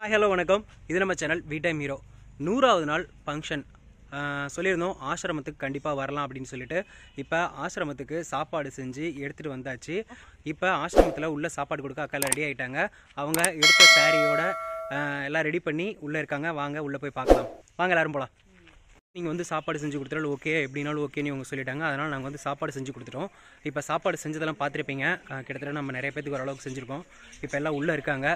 Hello வணக்கம் இது நம்ம சேனல் வி டைம் ஹீரோ நூறாவது நாள் ஃபங்க்ஷன் சொல்லியிருந்தோம் ஆசிரமத்துக்கு கண்டிப்பாக வரலாம் அப்படின்னு சொல்லிட்டு இப்போ ஆசிரமத்துக்கு சாப்பாடு செஞ்சு எடுத்துகிட்டு வந்தாச்சு இப்போ ஆசிரமத்தில் உள்ள சாப்பாடு கொடுக்க அக்கால ரெடி ஆகிட்டாங்க அவங்க எடுத்த சாரியோட எல்லாம் ரெடி பண்ணி உள்ளே இருக்காங்க வாங்க உள்ளே போய் பார்க்கலாம் வாங்க எல்லாரும் போகலாம் நீங்கள் வந்து சாப்பாடு செஞ்சு கொடுத்தாலும் ஓகே எப்படினாலும் ஓகேன்னு இவங்க சொல்லிட்டாங்க அதனால் நாங்கள் வந்து சாப்பாடு செஞ்சு கொடுத்துட்டோம் இப்போ சாப்பாடு செஞ்சதெல்லாம் பார்த்துருப்பீங்க அஹ் கிட்டத்தட்ட நம்ம நிறைய பேத்துக்கு ஓரளவுக்கு செஞ்சுருக்கோம் இப்போ எல்லாம் உள்ளே இருக்காங்க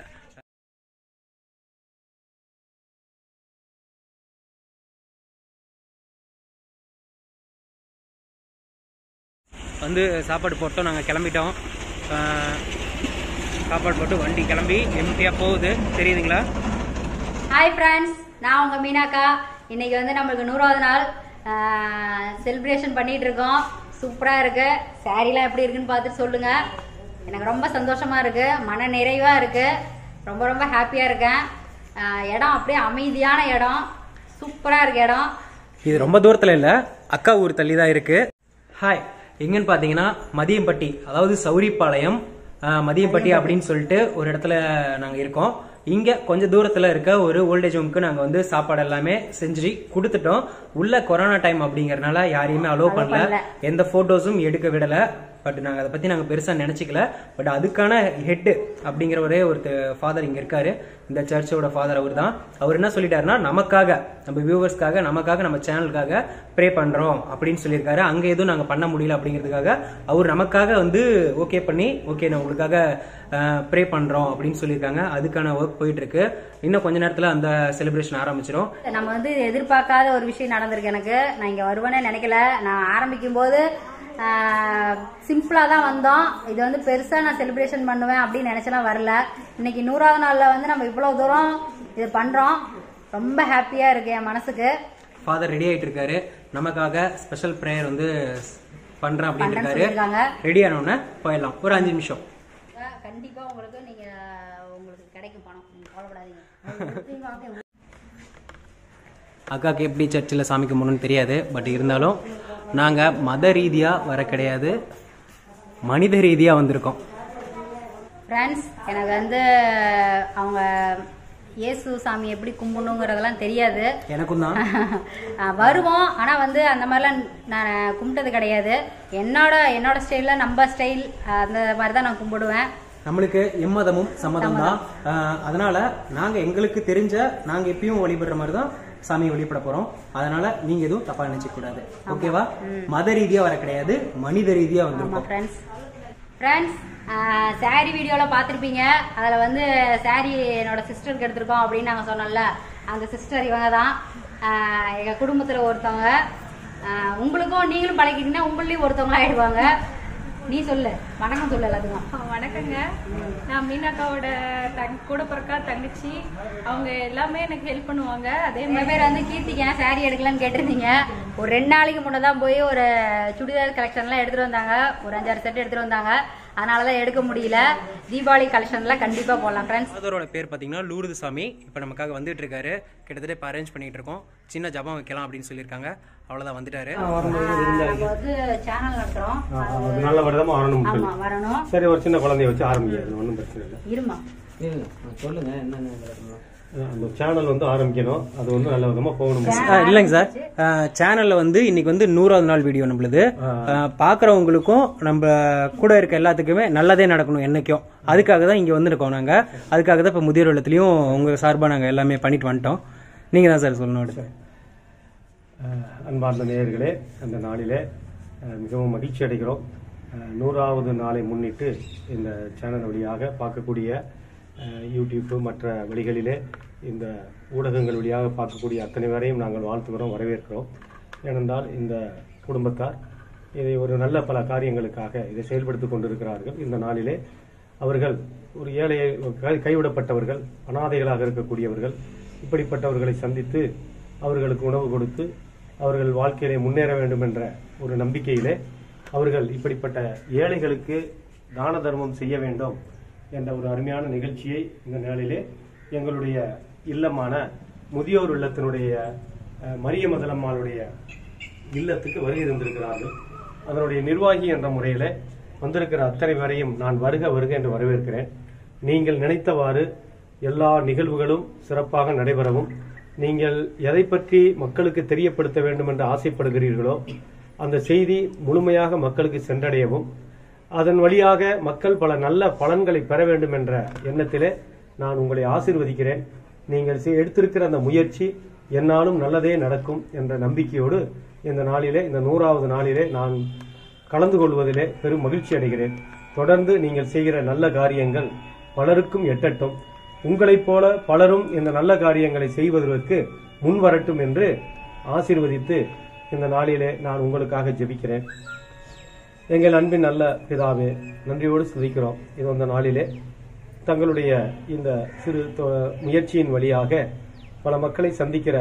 வந்து சாப்பாடு போட்டோம் நாங்கள் கிளம்பிட்டோம் அஹ் சாப்பாடு போட்டு வண்டி கிளம்பி எம்டியாக போகுது தெரியுதுங்களா ஹாய் ஃப்ரெண்ட்ஸ் நான் உங்கள் மீனாக்கா இன்னைக்கு வந்து நம்மளுக்கு நூறாவது நாள் செலிப்ரேஷன் பண்ணிட்டு இருக்கோம் சூப்பராக இருக்கு சாரீலாம் எப்படி இருக்குன்னு பார்த்துட்டு சொல்லுங்க எனக்கு ரொம்ப சந்தோஷமா இருக்கு மன நிறைவா இருக்கு ரொம்ப ரொம்ப ஹாப்பியா இருக்கேன் ஆஹ் இடம் அப்படியே அமைதியான இடம் சூப்பரா இருக்கு இடம் இது ரொம்ப தூரத்தில் இல்லை அக்கா ஊர் தள்ளி தான் இருக்கு ஹாய் எங்கன்னு பார்த்தீங்கன்னா மதியம்பட்டி அதாவது சௌரிப்பாளையம் அஹ், மதியம்பட்டி அப்படின்னு சொல்லிட்டு ஒரு இடத்துல நாங்கள் இருக்கோம் இங்கே கொஞ்சம் தூரத்தில் இருக்க ஒரு ஓல்டேஜ் ஹோம்க்கு நாங்கள் வந்து சாப்பாடு எல்லாமே செஞ்சு கொடுத்துட்டோம் உள்ள கொரோனா டைம் அப்படிங்கறனால யாரையுமே அலோவ் பண்ணல எந்த ஃபோட்டோஸும் எடுக்க விடலை பட் நாங்கள் அதை பற்றி நாங்கள் பெருசாக நினச்சிக்கல பட் அதுக்கான ஹெட் அப்படிங்கிற ஒரே ஒரு ஃபாதர் இங்கே இருக்காரு இந்த சர்ச்சோட ஃபாதர் அவர் தான் அவர் என்ன சொல்லிட்டாருன்னா நமக்காக நம்ம வியூவர்ஸ்க்காக நமக்காக நம்ம சேனலுக்காக ப்ரே பண்ணுறோம் அப்படின்னு சொல்லியிருக்காரு அங்கே எதுவும் நாங்கள் பண்ண முடியல அப்படிங்கிறதுக்காக அவர் நமக்காக வந்து ஓகே பண்ணி ஓகே நான் உங்களுக்காக ப்ரே பண்ணுறோம் அப்படின்னு சொல்லியிருக்காங்க அதுக்கான ஒர்க் போயிட்டு இருக்கு இன்னும் கொஞ்ச நேரத்தில் அந்த செலிப்ரேஷன் ஆரம்பிச்சிடும் நம்ம வந்து எதிர்பார்க்காத ஒரு விஷயம் நடந்திருக்கு எனக்கு நான் இங்க வருவேன்னு நினைக்கல நான் ஆரம்பிக்கும் போது சிம்பிளா தான் வந்தோம் இது வந்து பெருசா நான் செலிப்ரேஷன் பண்ணுவேன் அப்படின்னு நினைச்சலாம் வரல இன்னைக்கு நூறாவது நாள்ல வந்து நம்ம இவ்வளவு தூரம் இது பண்றோம் ரொம்ப ஹாப்பியா இருக்கு என் மனசுக்கு ஃபாதர் ரெடி ஆயிட்டு இருக்காரு நமக்காக ஸ்பெஷல் ப்ரேயர் வந்து பண்றேன் அப்படின்னு பண்றேன்னு இருக்காரு சொல்லியிருக்காங்க. ரெடி ஆனோடனே போயிடலாம் ஒரு அஞ்சு நிமிஷம் கண்டிப்பா உங்களுக்கு நீங்க உங்களுக்கு கிடைக்கும் பணம் நீங்க கவலைப்படாதீங்க அக்காவுக்கு எப்படி சர்ச்சில் சாமி கும்பிடணும்னு தெரியாது பட் இருந்தாலும் நாங்கள் மத ரீதியாக வர கிடையாது மனித ரீதியாக வந்திருக்கோம் ஃப்ரெண்ட்ஸ் எனக்கு வந்து அவங்க இயேசு சாமி எப்படி கும்பிடணுங்கிறதெல்லாம் தெரியாது எனக்கும் தான் ஆஹ் வருவோம் ஆனா வந்து அந்த மாதிரிலாம் நான் கும்பிட்டது கிடையாது என்னோட என்னோட ஸ்டைல்ல நம்ம ஸ்டைல் அந்த மாதிரி தான் நான் கும்பிடுவேன் நம்மளுக்கு எம்மதமும் சம்மதம் தான் ஆஹ் அதனால நாங்க எங்களுக்கு தெரிஞ்ச நாங்க எப்பயும் வழிபடுற மாதிரி தான் சாமியை வழிபட போறோம் அதனால நீங்க எதுவும் தப்பா நினைச்சுக்க கூடாது ஓகேவா மத ரீதியா வர கிடையாது மனித ரீதியா ஆமா வந்திருக்கோம் ஃப்ரெண்ட்ஸ் ஃப்ரெண்ட்ஸ் சாரி வீடியோவில் பார்த்துருப்பீங்க அதில் வந்து சாரி என்னோட சிஸ்டருக்கு எடுத்திருக்கோம் அப்படின்னு நாங்கள் சொன்னோம்ல அந்த சிஸ்டர் இவங்க தான் எங்கள் குடும்பத்தில் ஒருத்தவங்க ஆஹ் உங்களுக்கும் நீங்களும் பழகிட்டீங்கன்னா உங்களையும் ஒருத்தவங்களா ஆயிடுவாங்க நீ சொல்லு வணக்கம் சொல்லு எல்லாத்துக்கும் ஆ, வணக்கங்க நான் மீனாக்காவோட தங் கூட பிறக்கா தங்கச்சி அவங்க எல்லாமே எனக்கு ஹெல்ப் பண்ணுவாங்க அதே எங்க பேர் வந்து கீர்த்திக்கு ஏன் சாரி எடுக்கலாம்னு கேட்டிருந்தீங்க ஒரு ரெண்டு நாளைக்கு முன்னே தான் போய் ஒரு சுடிதார் கலெக்ஷன்லாம் எடுத்துட்டு வந்தாங்க ஒரு அஞ்சாறு செட் எடுத்துட்டு வந்தாங்க அதனால தான் எடுக்க முடியல தீபாவளி கலெக்ஷன்லாம் கண்டிப்பா போடலாம் ஃப்ரெண்ட்ஸ் ஃபாதரோட பேர் பார்த்தீங்கன்னா லூர்து சாமி இப்போ நமக்காக வந்துட்டு இருக்காரு கிட்டத்தட்ட இப்போ அரேஞ்ச் பண்ணிட்டு இருக்கோம் சின்ன ஜபம் வைக்கலாம் அப்படின்னு சொல்லியிருக்காங்க அவ்வளோதான் வந்துட்டாரு நம்ம வந்து சேனல் நடத்துறோம் அது நல்ல விதமா வரணும் சொல்லி ஆமா வரணும் சரி ஒரு சின்ன குழந்தைய வச்சு ஆரம்பிக்காது ஒன்றும் பிரச்சனை இல்லை இருமா சொல்லுங்க என்னென்ன அந்த சேனல் வந்து ஆரம்பிக்கணும் அது வந்து நல்ல விதமா போகணும் இல்லைங்க சார் சேனல்ல வந்து இன்னைக்கு வந்து நூறாவது நாள் வீடியோ நம்மளுது அஹ், பார்க்கறவங்களுக்கும் நம்ம கூட இருக்க எல்லாத்துக்குமே நல்லதே நடக்கணும் என்னைக்கும் அதுக்காக தான் இங்க வந்திருக்கோம் நாங்க அதுக்காக தான் இப்போ முதியோர் இல்லத்துலயும் உங்க சார்பா நாங்க எல்லாமே பண்ணிட்டு வந்துட்டோம் நீங்க தான் சார் சொல்லணும் அடுத்து அஹ், அன்பார்ந்த நேயர்களே அந்த நாளிலே அஹ், மிகவும் மகிழ்ச்சி அடைகிறோம் அஹ், நூறாவது நாளை முன்னிட்டு இந்த சேனல் வழியாக பார்க்கக்கூடிய அஹ், யூடியூப் மற்ற வழிகளிலே இந்த ஊடகங்கள் வழியாக பார்க்கக்கூடிய அத்தனை பேரையும் நாங்கள் வாழ்த்துகிறோம் வரவேற்கிறோம் ஏனென்றால் இந்த குடும்பத்தார் இதை ஒரு நல்ல பல காரியங்களுக்காக இதை செயல்படுத்திக் கொண்டிருக்கிறார்கள் இந்த நாளிலே அவர்கள் ஒரு ஏழை கை- கைவிடப்பட்டவர்கள் அனாதைகளாக இருக்கக்கூடியவர்கள் இப்படிப்பட்டவர்களை சந்தித்து அவர்களுக்கு உணவு கொடுத்து அவர்கள் வாழ்க்கையிலே முன்னேற வேண்டும் என்ற ஒரு நம்பிக்கையிலே அவர்கள் இப்படிப்பட்ட ஏழைகளுக்கு தான தர்மம் செய்ய வேண்டும் என்ற ஒரு அருமையான நிகழ்ச்சியை இந்த நாளிலே எங்களுடைய இல்லமான முதியோர் இல்லத்தினுடைய அஹ், மரிய மதலம்மாளுடைய இல்லத்துக்கு வருகை தந்திருக்கிறார்கள் அதனுடைய நிர்வாகி என்ற முறையிலே வந்திருக்கிற அத்தனை பேரையும் நான் வருக வருக என்று வரவேற்கிறேன் நீங்கள் நினைத்தவாறு எல்லா நிகழ்வுகளும் சிறப்பாக நடைபெறவும் நீங்கள் எதை பற்றி மக்களுக்கு தெரியப்படுத்த வேண்டும் என்று ஆசைப்படுகிறீர்களோ அந்த செய்தி முழுமையாக மக்களுக்கு சென்றடையவும் அதன் வழியாக மக்கள் பல நல்ல பலன்களை பெற வேண்டும் என்ற எண்ணத்திலே நான் உங்களை ஆசீர்வதிக்கிறேன் நீங்கள் செ- எடுத்திருக்கிற அந்த முயற்சி என்னாலும் நல்லதே நடக்கும் என்ற நம்பிக்கையோடு இந்த நாளிலே இந்த நூறாவது நாளிலே நான் கலந்து கொள்வதிலே பெரும் மகிழ்ச்சி அடைகிறேன் தொடர்ந்து நீங்கள் செய்கிற நல்ல காரியங்கள் பலருக்கும் எட்டட்டும் உங்களைப் போல பலரும் இந்த நல்ல காரியங்களை செய்வதற்கு முன் வரட்டும் என்று ஆசீர்வதித்து இந்த நாளிலே நான் உங்களுக்காக ஜெபிக்கிறேன் எங்கள் அன்பின் நல்ல பிதாவே நன்றியோடு துதிக்கிறோம் இது அந்த நாளிலே தங்களுடைய இந்த சிறு தொ- முயற்சியின் வழியாக பல மக்களை சந்திக்கிற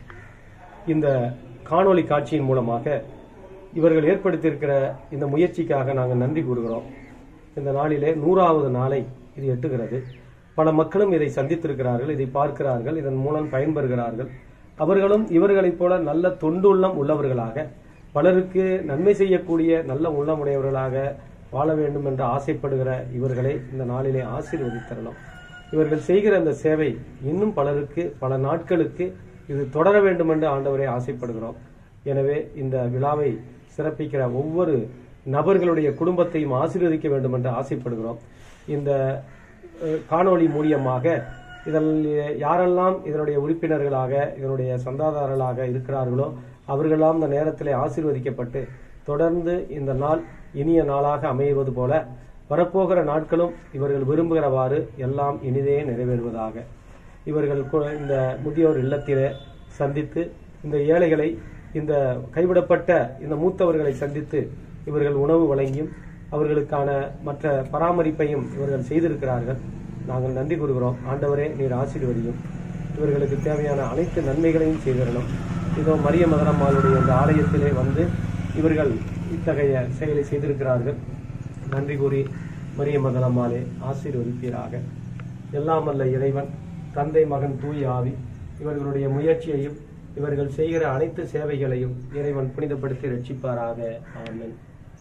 இந்த காணொளி காட்சியின் மூலமாக இவர்கள் ஏற்படுத்தியிருக்கிற இந்த முயற்சிக்காக நாங்கள் நன்றி கூறுகிறோம் இந்த நாளிலே நூறாவது நாளை இது எட்டுகிறது பல மக்களும் இதை சந்தித்திருக்கிறார்கள் இதை பார்க்கிறார்கள் இதன் மூலம் பயன்பெறுகிறார்கள் அவர்களும் இவர்களைப் போல நல்ல தொண்டுள்ளம் உள்ளவர்களாக பலருக்கு நன்மை செய்யக்கூடிய நல்ல உள்ளமுடையவர்களாக வாழ வேண்டும் என்று ஆசைப்படுகிற இவர்களை இந்த நாளிலே ஆசீர்வதித்தரணும் இவர்கள் செய்கிற அந்த சேவை இன்னும் பலருக்கு பல நாட்களுக்கு இது தொடர வேண்டும் என்று ஆண்டவரை ஆசைப்படுகிறோம் எனவே இந்த விழாவை சிறப்பிக்கிற ஒவ்வொரு நபர்களுடைய குடும்பத்தையும் ஆசீர்வதிக்க வேண்டும் என்று ஆசைப்படுகிறோம் இந்த அஹ், காணொளி மூலியமாக இதில் யாரெல்லாம் இதனுடைய உறுப்பினர்களாக இதனுடைய சந்தாதாரர்களாக இருக்கிறார்களோ அவர்களெல்லாம் இந்த நேரத்திலே ஆசீர்வதிக்கப்பட்டு தொடர்ந்து இந்த நாள் இனிய நாளாக அமைவது போல வரப்போகிற நாட்களும் இவர்கள் விரும்புகிறவாறு எல்லாம் இனிதே நிறைவேறுவதாக இவர்கள் கு- இந்த முதியோர் இல்லத்திலே சந்தித்து இந்த ஏழைகளை இந்த கைவிடப்பட்ட இந்த மூத்தவர்களை சந்தித்து இவர்கள் உணவு வழங்கியும் அவர்களுக்கான மற்ற பராமரிப்பையும் இவர்கள் செய்திருக்கிறார்கள் நாங்கள் நன்றி கூறுகிறோம் ஆண்டவரே நீர் ஆசீர்வதியும் இவர்களுக்கு தேவையான அனைத்து நன்மைகளையும் செய்திடணும் இதோ மரிய மதனம்மாளுடைய இந்த ஆலயத்திலே வந்து இவர்கள் இத்தகைய செயலை செய்திருக்கிறார்கள் நன்றி கூறி மரிய மதனம்மாளே ஆசீர்வதிப்பீராக எல்லாம் வல்ல இறைவன் தந்தை மகன் தூய் ஆவி இவர்களுடைய முயற்சியையும் இவர்கள் செய்கிற அனைத்து சேவைகளையும் இறைவன் புனிதப்படுத்தி ரட்சிப்பாராக ஆமென்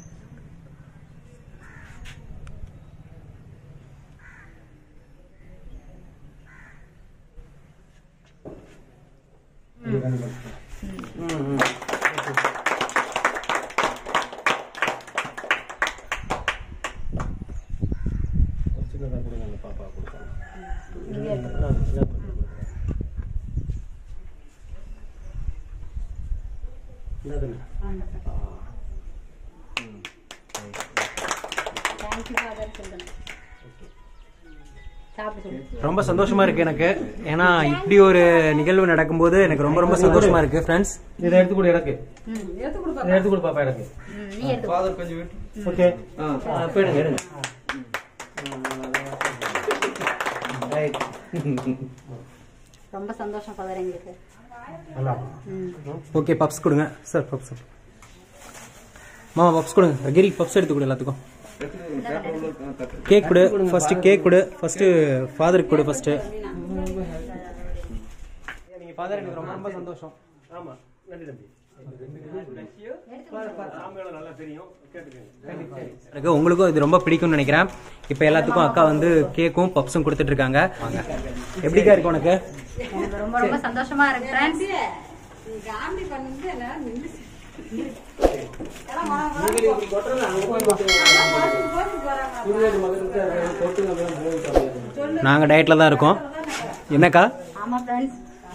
ஒரு சின்னதா கொடுங்க அந்த பாப்பா கொடுத்தாங்க என்னதுங்க தேங்க்யூ ஃபாதர் சொல்லுங்க சாப்பிட்டு சொல்லுங்க ரொம்ப சந்தோஷமா இருக்கு எனக்கு ஏன்னா இப்படி ஒரு நிகழ்வு நடக்கும்போது எனக்கு ரொம்ப ரொம்ப சந்தோஷமா இருக்கு ஃப்ரெண்ட்ஸ் இதை எடுத்து கொடு எனக்கு இதை எடுத்து கொடு பாப்பா எனக்கு ம், நீ எடுத்து ஓகே போயிடுங்க எடுங்க ரொம்ப சந்தோஷம் ஃபாதர் எங்களுக்கு நல்லா ம் ஓகே பப்ஸ் கொடுங்க சார் பப்ஸ் மாமா பப்ஸ் கொடுங்க கிரி பப்ஸ் எடுத்து கொடு எல்லாத்துக்கும் கேக் கொடு ஃபர்ஸ்ட் கேக் கொடு ஃபர்ஸ்ட் ஃபாதருக்கு கொடு ஃபர்ஸ்ட் நீங்க ஃபாதர் எனக்கு ரொம்ப ரொம்ப சந்தோஷம் ஆமா நன்றி தம்பி சாமியோட நல்லா தெரியும் கேட்டுக்கங்க எனக்கு உங்களுக்கும் இது ரொம்ப பிடிக்கும்னு நினைக்கிறேன் இப்போ எல்லாத்துக்கும் அக்கா வந்து கேக்கும் பப்ஸும் கொடுத்துட்டு இருக்காங்க வாங்க எப்படிக்கா இருக்கு உனக்கு எனக்கு ரொம்ப ரொம்ப சந்தோஷமா இருக்கு ஃப்ரெண்ட்ஸ் நாங்க டயட்ல தான் இருக்கோம் என்னக்கா ஆமா ஃப்ரெண்ட்ஸ்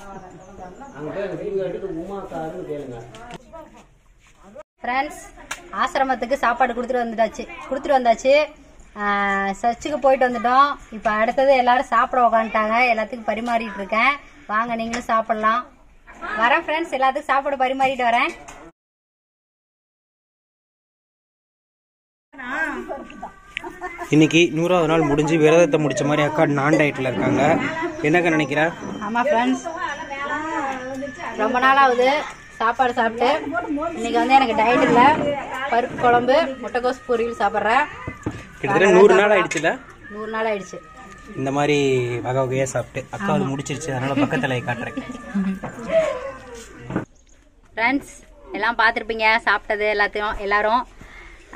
ஃப்ரெண்ட்ஸ் ஆசிரமத்துக்கு சாப்பாடு கொடுத்துட்டு வந்துட்டாச்சு கொடுத்துட்டு வந்தாச்சு ஆஹ், சர்ச்சுக்கு போயிட்டு வந்துட்டோம் இப்போ அடுத்தது எல்லாரும் சாப்பிட உக்காந்துட்டாங்க எல்லாத்துக்கும் பரிமாறிட்டு இருக்கேன் வாங்க நீங்களும் சாப்பிடலாம் வரேன் ஃப்ரெண்ட்ஸ் எல்லாத்துக்கும் சாப்பாடு பரிமாறிட்டு வரேன் இன்னைக்கு நூறாவது நாள் முடிஞ்சு விரதத்தை முடிச்ச மாதிரி அக்கா நான் டயட்ல இருக்காங்க என்னக்கா நினைக்கிற ஆமா ஃப்ரெண்ட்ஸ் ரொம்ப நாள் ஆகுது சாப்பாடு சாப்பிட்டு இன்னைக்கு வந்து எனக்கு டயட் இல்லை பருப்பு குழம்பு முட்டைக்கோஸ் பொரியல் சாப்பிட்றேன் கிட்டத்தட்ட நூறு நாள் ஆயிடுச்சுல நூறு நாள் ஆயிடுச்சு இந்த மாதிரி வகை வகையா சாப்பிட்டு அக்கா அது முடிச்சிருச்சு அதனால பக்கத்துல காட்டுறேன் ஃப்ரெண்ட்ஸ் எல்லாம் பார்த்துருப்பீங்க சாப்பிட்டது எல்லாத்தையும் எல்லாரும்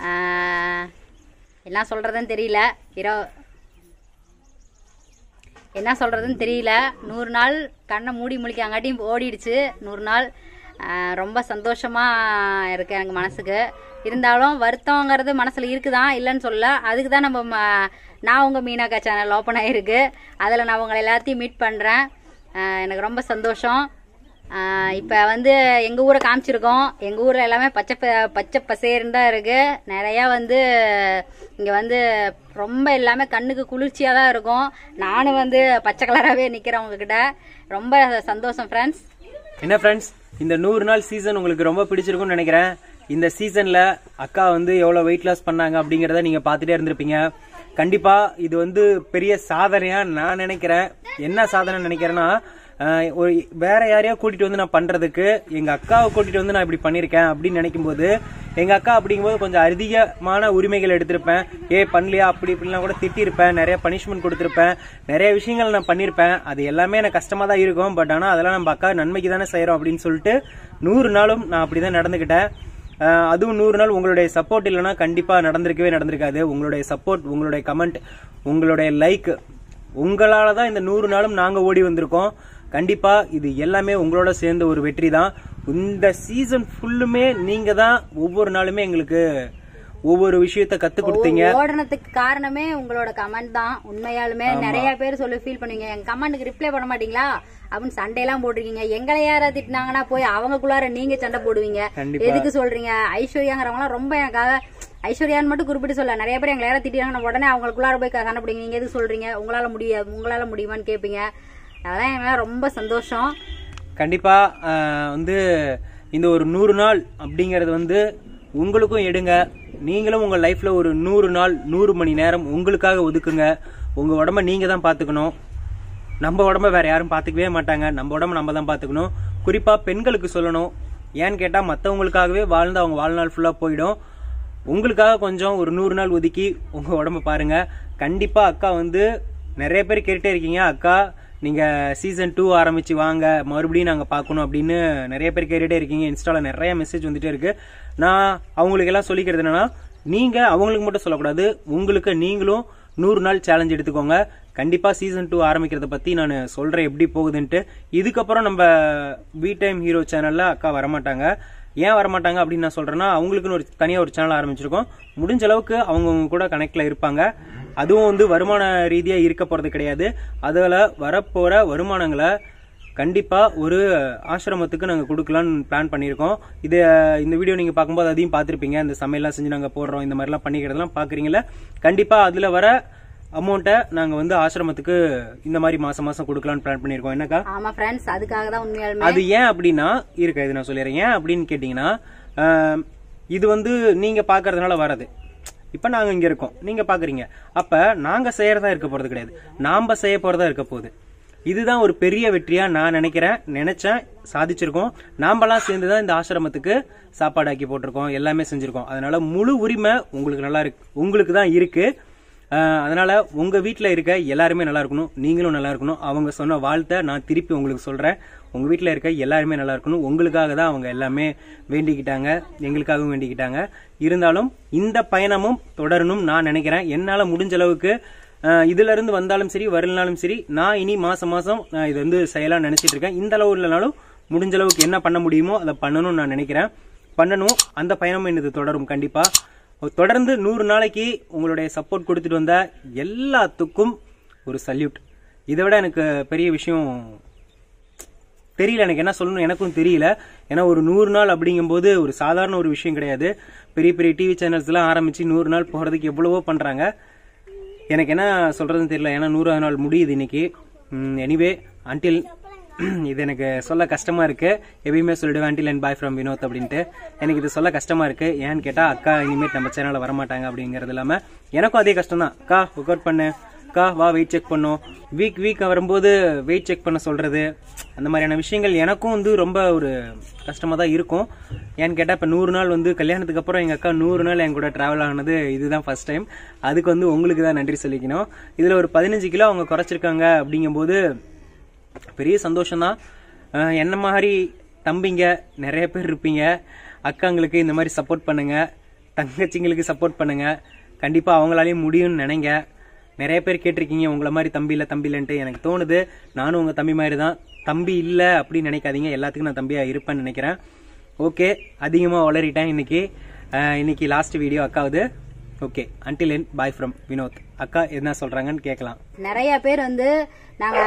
ஆஹ், என்ன சொல்கிறதுன்னு தெரியல இரவு என்ன சொல்கிறதுன்னு தெரியல நூறு நாள் கண்ணை மூடி முழிக்காங்காட்டியும் ஓடிடுச்சு நூறு நாள் ஆஹ் ரொம்ப சந்தோஷமாக இருக்கு எனக்கு மனசுக்கு இருந்தாலும் வருத்தங்கிறது மனசில் இருக்குதான் இல்லைன்னு சொல்ல அதுக்கு தான் நம்ம ம- நான் உங்கள் மீனாக்கா சேனல் ஓப்பன் ஆகிருக்கு அதில் நான் உங்களை எல்லாத்தையும் மீட் பண்ணுறேன் எனக்கு ரொம்ப சந்தோஷம் இப்போ வந்து எங்கள் ஊரை காமிச்சிருக்கோம் எங்கள் ஊரில் எல்லாமே பச்சை ப- பச்சை பசேர்னு தான் இருக்குது நிறையா வந்து இங்கே வந்து ரொம்ப எல்லாமே கண்ணுக்கு குளிர்ச்சியாக தான் இருக்கும் நானும் வந்து பச்சை கலராகவே நிற்கிறேன் உங்ககிட்ட ரொம்ப சந்தோஷம் ஃப்ரெண்ட்ஸ் என்ன ஃப்ரெண்ட்ஸ் இந்த நூறு நாள் சீசன் உங்களுக்கு ரொம்ப பிடிச்சிருக்கும்னு நினைக்கிறேன் இந்த சீசன்ல அக்கா வந்து எவ்வளவு வெயிட் லாஸ் பண்ணாங்க அப்படிங்கறத நீங்க பார்த்துட்டே இருந்திருப்பீங்க கண்டிப்பா இது வந்து பெரிய சாதனையா நான் நினைக்கிறேன் என்ன சாதனை நினைக்கிறேன்னா ஆஹ், ஒரு வேற யாரையோ கூட்டிட்டு வந்து நான் பண்றதுக்கு எங்க அக்காவை கூட்டிட்டு வந்து நான் இப்படி பண்ணிருக்கேன் அப்படின்னு நினைக்கும் போது எங்க அக்கா அப்படிங்கும்போது கொஞ்சம் அதிகமான உரிமைகள் எடுத்திருப்பேன் ஏ பண்ணலையா அப்படி இப்படிலாம் கூட திட்டிருப்பேன் நிறைய பனிஷ்மெண்ட் கொடுத்திருப்பேன் நிறைய விஷயங்கள் நான் பண்ணிருப்பேன் அது எல்லாமே எனக்கு கஷ்டமா தான் இருக்கும் பட் ஆனா அதெல்லாம் நம்ம அக்கா நன்மைக்கு தானே செய்யறோம் அப்படின்னு சொல்லிட்டு நூறு நாளும் நான் அப்படிதான் நடந்துக்கிட்டேன் ஆஹ் அதுவும் நூறு நாள் உங்களுடைய சப்போர்ட் இல்லைன்னா கண்டிப்பா நடந்திருக்கவே நடந்திருக்காது உங்களுடைய சப்போர்ட் உங்களுடைய கமெண்ட் உங்களுடைய லைக் உங்களால தான் இந்த நூறு நாளும் நாங்க ஓடி வந்திருக்கோம் கண்டிப்பா இது எல்லாமே உங்களோட சேர்ந்த ஒரு வெற்றி தான் இந்த சீசன் ஃபுல்லுமே நீங்க தான் ஒவ்வொரு நாளுமே எங்களுக்கு ஒவ்வொரு விஷயத்த கத்து கொடுத்தீங்க ஓடுனதுக்கு காரணமே உங்களோட கமெண்ட் தான் உண்மையாலுமே நிறைய பேர் சொல்லி ஃபீல் பண்ணுவீங்க எங்க கமெண்ட்டுக்கு ரிப்ளை பண்ண மாட்டீங்களா அப்படின்னு சண்டையெல்லாம் போட்டிருக்கீங்க எங்களை யாரா திட்டினாங்கன்னா போய் அவங்களுக்குள்ளார நீங்க சண்டை போடுவீங்க கண்டிப்பா. எதுக்கு சொல்றீங்க ஐஸ்வர்யாங்கிறவங்களாம் ரொம்ப எனக்காக ஐஸ்வர்யான்னு மட்டும் குறிப்பிட்டு சொல்ல நிறைய பேர் எங்களை யாரா திட்டினாங்கன்னா உடனே அவங்களுக்குள்ளார போய் சண்டை போடுங்க நீங்க எதுக்கு சொல்றீங்க உங்களால முடியாது உங்களால முடியுமான்னு கேட்பீங்க அதெல்லாம் எனக்கு ரொம்ப சந்தோஷம் கண்டிப்பா ஆஹ், வந்து இந்த ஒரு நூறு நாள் அப்படிங்கறது வந்து உங்களுக்கும் எடுங்க நீங்களும் உங்க லைஃப்ல ஒரு நூறு நாள் நூறு மணி நேரம் உங்களுக்காக ஒதுக்குங்க உங்க உடம்ப நீங்க தான் பாத்துக்கணும் நம்ம உடம்ப வேற யாரும் பாத்துக்கவே மாட்டாங்க நம்ம உடம்ப நம்ம தான் பாத்துக்கணும் குறிப்பா பெண்களுக்கு சொல்லணும் ஏன்னு கேட்டா மத்தவங்களுக்காகவே வாழ்ந்து அவங்க வாழ்நாள் ஃபுல்லா போயிடும் உங்களுக்காக கொஞ்சம் ஒரு நூறு நாள் ஒதுக்கி உங்க உடம்ப பாருங்க கண்டிப்பா அக்கா வந்து நிறைய பேர் கேட்டுட்டே இருக்கீங்க அக்கா நீங்க சீசன் டூ ஆரம்பிச்சு வாங்க மறுபடியும் நாங்க பார்க்கணும் அப்படின்னு நிறைய பேர் கேட்டுட்டே இருக்கீங்க இன்ஸ்டால நிறைய மெசேஜ் வந்துட்டே இருக்கு நான் அவங்களுக்கு எல்லாம் சொல்லிக்கிறது என்னன்னா நீங்க அவங்களுக்கு மட்டும் சொல்லக்கூடாது உங்களுக்கு நீங்களும் நூறு நாள் சேலஞ்ச் எடுத்துக்கோங்க கண்டிப்பா சீசன் டூ ஆரம்பிக்கிறத பத்தி நான் சொல்றேன் எப்படி போகுதுன்ட்டு இதுக்கப்புறம் நம்ம வி டைம் ஹீரோ சேனல்ல அக்கா வரமாட்டாங்க ஏன் வரமாட்டாங்க அப்படின்னு நான் சொல்றேன்னா அவங்களுக்குன்னு ஒரு தனியா ஒரு சேனல் ஆரம்பிச்சிருக்கோம் முடிஞ்ச அளவுக்கு அவங்க கூட கனெக்ட்ல இருப்பாங்க அதுவும் வந்து வருமான ரீதியா இருக்க போறது கிடையாது அதுல வரப்போற வருமானங்களை கண்டிப்பா ஒரு ஆசிரமத்துக்கு நாங்க கொடுக்கலாம்னு பிளான் பண்ணியிருக்கோம் இது இந்த வீடியோ நீங்க பார்க்கும்போது அதையும் பார்த்திருப்பீங்க இந்த சமையல்லாம் செஞ்சு நாங்க போடுறோம் இந்த மாதிரிலாம் பண்ணிக்கிறதெல்லாம் பாக்குறீங்களா கண்டிப்பா அதுல வர அமௌண்ட்டை நாங்க வந்து ஆசிரமத்துக்கு இந்த மாதிரி மாசம் மாசம் கொடுக்கலாம்னு பிளான் பண்ணியிருக்கோம் என்னக்கா ஆமா ஃப்ரெண்ட்ஸ் அதுக்காக தான் உண்மையாலுமே அது ஏன் அப்படின்னா இருக்க இது நான் சொல்லிடுறேன் ஏன் அப்படின்னு கேட்டீங்கன்னா ஆஹ், இது வந்து நீங்க பாக்குறதுனால வரது இப்ப நாங்க இங்க இருக்கோம் நீங்க பாக்குறீங்க அப்ப நாங்க செய்யறதா இருக்க போறது கிடையாது நாம செய்ய போறதா இருக்க போகுது இதுதான் ஒரு பெரிய வெற்றியா நான் நினைக்கிறேன் நினைச்சேன் சாதிச்சிருக்கோம் நாமெல்லாம் சேர்ந்து தான் இந்த ஆசிரமத்துக்கு சாப்பாடு ஆக்கி போட்டிருக்கோம் எல்லாமே செஞ்சிருக்கோம் அதனால முழு உரிமை உங்களுக்கு நல்லா இருக்கு உங்களுக்கு தான் இருக்கு ஆஹ் அதனால உங்க வீட்ல இருக்க எல்லாருமே நல்லா இருக்கணும் நீங்களும் நல்லா இருக்கணும் அவங்க சொன்ன வாழ்த்தை நான் திருப்பி உங்களுக்கு சொல்றேன் உங்க வீட்ல இருக்க எல்லாருமே நல்லா இருக்கணும் உங்களுக்காக தான் அவங்க எல்லாமே வேண்டிக்கிட்டாங்க எங்களுக்காகவும் வேண்டிக்கிட்டாங்க இருந்தாலும் இந்த பயணமும் தொடரணும் நான் நினைக்கிறேன் என்னால முடிஞ்ச அளவுக்கு ஆஹ் இதுல இருந்து வந்தாலும் சரி வரலனாலும் சரி நான் இனி மாசம் மாசம் நான் இது வந்து செய்யலாம் நினைச்சிட்டு இருக்கேன் இந்த அளவு இல்லைனாலும் முடிஞ்ச அளவுக்கு என்ன பண்ண முடியுமோ அதை பண்ணணும்னு நான் நினைக்கிறேன் பண்ணணும் அந்த பயணம் என்னது தொடரும் கண்டிப்பா தொடர்ந்து நூறு நாளைக்கு உங்களுடைய சப்போர்ட் கொடுத்துட்டு வந்த எல்லாத்துக்கும் ஒரு சல்யூட் இதை விட எனக்கு பெரிய விஷயம் தெரியல எனக்கு என்ன சொல்லணும் எனக்கும் தெரியல ஏன்னா ஒரு நூறு நாள் அப்படிங்கும்போது ஒரு சாதாரண ஒரு விஷயம் கிடையாது பெரிய பெரிய டிவி சேனல்ஸ் எல்லாம் ஆரம்பிச்சு நூறு நாள் போறதுக்கு எவ்வளவோ பண்றாங்க எனக்கு என்ன சொல்றதுன்னு தெரியல ஏன்னா நூறாவது நாள் முடியுது இன்னைக்கு எனிவே அன்டில் இது எனக்கு சொல்ல கஷ்டமா இருக்கு எப்பயுமே சொல்லிடுவேன் until and bye from Vinod அப்படின்ட்டு எனக்கு இது சொல்ல கஷ்டமா இருக்கு ஏன்னு கேட்டா அக்கா இனிமேட் நம்ம சேனல்ல வரமாட்டாங்க அப்படிங்கறது இல்லாம எனக்கும் அதே கஷ்டம் தான் அக்கா ஒர்க் அவுட் பண்ணு அக்கா வா வெயிட் செக் பண்ணும் வீக் வீக் வரும்போது வெயிட் செக் பண்ண சொல்றது அந்த மாதிரியான விஷயங்கள் எனக்கும் வந்து ரொம்ப ஒரு கஷ்டமா தான் இருக்கும் ஏன்னு கேட்டா இப்ப நூறு நாள் வந்து கல்யாணத்துக்கு அப்புறம் எங்க அக்கா நூறு நாள் என் கூட டிராவல் ஆனது இதுதான் ஃபர்ஸ்ட் டைம் அதுக்கு வந்து உங்களுக்கு தான் நன்றி சொல்லிக்கணும் இதுல ஒரு பதினஞ்சு கிலோ அவங்க குறைச்சிருக்காங்க அப்படிங்கும்போது பெரிய சந்தோஷம்தான் அஹ் என்ன மாதிரி தம்பிங்க நிறைய பேர் இருப்பீங்க அக்காங்களுக்கு இந்த மாதிரி சப்போர்ட் பண்ணுங்க தங்கச்சிங்களுக்கு சப்போர்ட் பண்ணுங்க கண்டிப்பா அவங்களாலையும் முடியும்னு நினைங்க நிறைய பேர் கேட்டிருக்கீங்க உங்களை மாதிரி தம்பி இல்லை தம்பி இல்லைன்ட்டு எனக்கு தோணுது நானும் உங்க தம்பி மாதிரி தான் தம்பி இல்லை அப்படின்னு நினைக்காதீங்க எல்லாத்துக்கும் நான் தம்பியா இருப்பேன்னு நினைக்கிறேன் ஓகே அதிகமாக வளரிட்டேன் இன்னைக்கு அஹ், இன்னைக்கு லாஸ்ட் வீடியோ அக்காவுது okay until then bye from Vinod அக்கா என்ன சொல்றாங்கன்னு கேட்கலாம் நிறைய பேர் வந்து நாங்க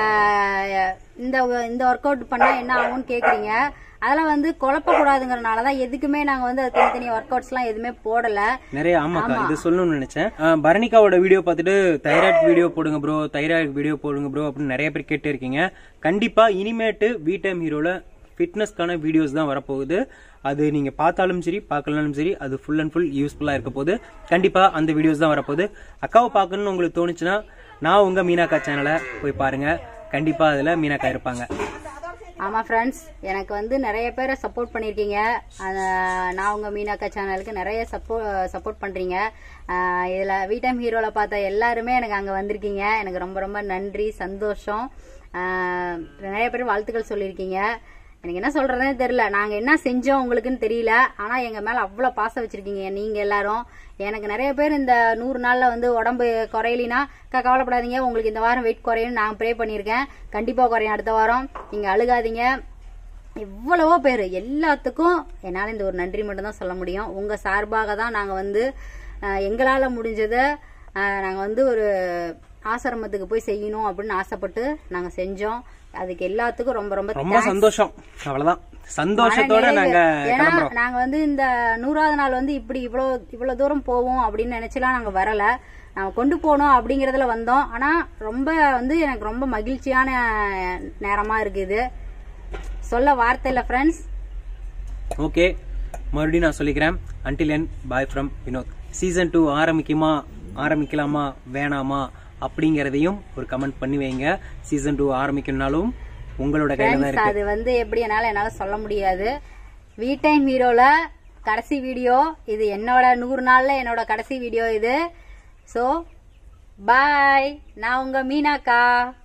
இந்த இந்த ஒர்க் அவுட் பண்ணா என்ன ஆகும்னு கேக்குறீங்க அதெல்லாம் வந்து குழப்பக்கூடாதுங்கிறனால தான் எதுக்குமே நாங்க வந்து அது தனித்தனி ஒர்க் அவுட்ஸ் எல்லாம் எதுவுமே போடல நிறைய ஆமாக்கா இது சொல்லணும்னு நினைச்சேன் அஹ், பரணிகாவோட வீடியோ பார்த்துட்டு தைராய்டு வீடியோ போடுங்க ப்ரோ தைராய்டு வீடியோ போடுங்க ப்ரோ அப்படின்னு நிறைய பேர் கேட்டு இருக்கீங்க கண்டிப்பா இனிமேட்டு வி டைம் ஹீரோல ஃபிட்னஸ்க்கான வீடியோஸ் தான் வரப்போகுது அது நீங்க பார்த்தாலும் சரி பார்க்கலனாலும் சரி அது ஃபுல் அண்ட் ஃபுல் யூஸ்ஃபுல்லா இருக்க போகுது கண்டிப்பா அந்த வீடியோஸ் தான் வரப்போகுது அக்காவை பார்க்கணும்னு உங்களுக்கு தோணுச்சுன்னா நான் உங்க மீனாக்கா சேனலை போய் பாருங்க கண்டிப்பா அதுல மீனாக்கா இருப்பாங்க ஆமா ஃப்ரெண்ட்ஸ் எனக்கு வந்து நிறைய பேரை சப்போர்ட் பண்ணியிருக்கீங்க அஹ் நான் உங்க மீனாக்கா சேனலுக்கு நிறைய சப்போர்ட் சப்போர்ட் பண்றீங்க அஹ் இதுல வீட்டம் ஹீரோல பார்த்த எல்லாருமே எனக்கு அங்க வந்திருக்கீங்க எனக்கு ரொம்ப ரொம்ப நன்றி சந்தோஷம் அஹ் நிறைய பேர் வாழ்த்துக்கள் சொல்லியிருக்கீங்க எனக்கு என்ன சொல்றதுனே தெரியல நாங்க என்ன செஞ்சோம் உங்களுக்குன்னு தெரியல ஆனா எங்க மேல அவ்வளவு பாசம் வச்சிருக்கீங்க நீங்க எல்லாரும் எனக்கு நிறைய பேர் இந்த நூறு நாள்ல வந்து உடம்பு குறையலினா அக்கா கவலைப்படாதீங்க உங்களுக்கு இந்த வாரம் வெயிட் குறையும் நான் ப்ரே பண்ணியிருக்கேன் கண்டிப்பா குறையும் அடுத்த வாரம் நீங்க அழுகாதீங்க எவ்வளவோ பேர் எல்லாத்துக்கும் என்னால் இந்த ஒரு நன்றி மட்டும் தான் சொல்ல முடியும் உங்க சார்பாக தான் நாங்க வந்து அஹ், எங்களால முடிஞ்சதை நாங்க வந்து ஒரு ஆசிரமத்துக்கு போய் செய்யணும் அப்படின்னு ஆசைப்பட்டு நாங்க செஞ்சோம் அதுக்கு எல்லாத்துக்கும் ரொம்ப ரொம்ப ரொம்ப சந்தோஷம் அவ்வளவுதான் சந்தோஷத்தோட நாங்க ஏன்னா கிளம்புறோம் நாங்க வந்து இந்த நூறாவது நாள் வந்து இப்படி இவ்வளவு இவ்வளவு தூரம் போவோம் அப்படின்னு நினைச்சுலாம் நாங்க வரல நாங்க கொண்டு போனோம் அப்படிங்கறதுல வந்தோம் ஆனா ரொம்ப வந்து எனக்கு ரொம்ப மகிழ்ச்சியான நேரமா இருக்குது சொல்ல வார்த்தை இல்ல ஃப்ரெண்ட்ஸ் ஓகே மறுபடியும் நான் சொல்லிக்கிறேன் until then bye from Vinod season two ஆரம்பிக்குமா ஆரம்பிக்கலாமா வேணாமா அப்படிங்கறதையும் ஒரு கமெண்ட் பண்ணி வைங்க சீசன் டூ ஆரம்பிக்கணும்னாலும் உங்களோட கையில தான் இருக்கு அது வந்து எப்படி என்னால என்னால சொல்ல முடியாது வி டைம் ஹீரோல கடைசி வீடியோ இது என்னோட நூறு நாள்ல என்னோட கடைசி வீடியோ இது ஸோ பாய் நான் உங்க மீனாக்கா